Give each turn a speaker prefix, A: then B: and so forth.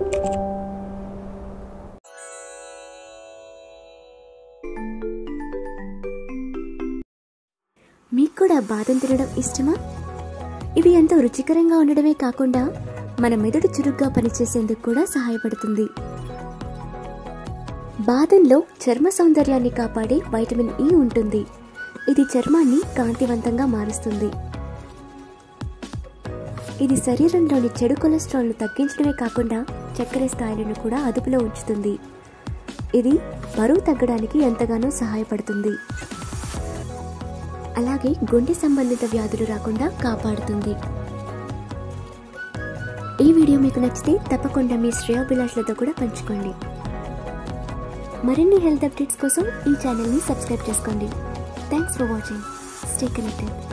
A: మీకు కూడా బాదం తినడం ఇష్టమా ఇవి ఎంతో రుచికరంగా ఉండడమే కాకుండా మన మెదడు చురుగ్గా పనిచేసేందుకు కూడా సహాయపడుతుంది బాదంలో చర్మ సౌందర్యాన్ని కాపాడే వైటమిన్ ఇ ఉంటుంది ఇది చర్మాన్ని కాంతివంతంగా మారుస్తుంది ఇది శరీరంలోని చెడు కొలెస్ట్రాల్ను తగ్గించడమే కాకుండా చక్కెర స్థాయిలను కూడా అదుపులో ఉంచుతుంది ఇది బరువు తగ్గడానికి ఎంతగానో సహాయపడుతుంది అలాగే గుండె సంబంధిత వ్యాధులు రాకుండా కాపాడుతుంది ఈ వీడియో మీకు నచ్చితే తప్పకుండా మీ శ్రేయోభిలాషులతో కూడా పంచుకోండి మరిన్ని హెల్త్ అప్డేట్స్ కోసం ఈ ఛానల్ని సబ్స్క్రైబ్ చేసుకోండి thanks for watching stay connected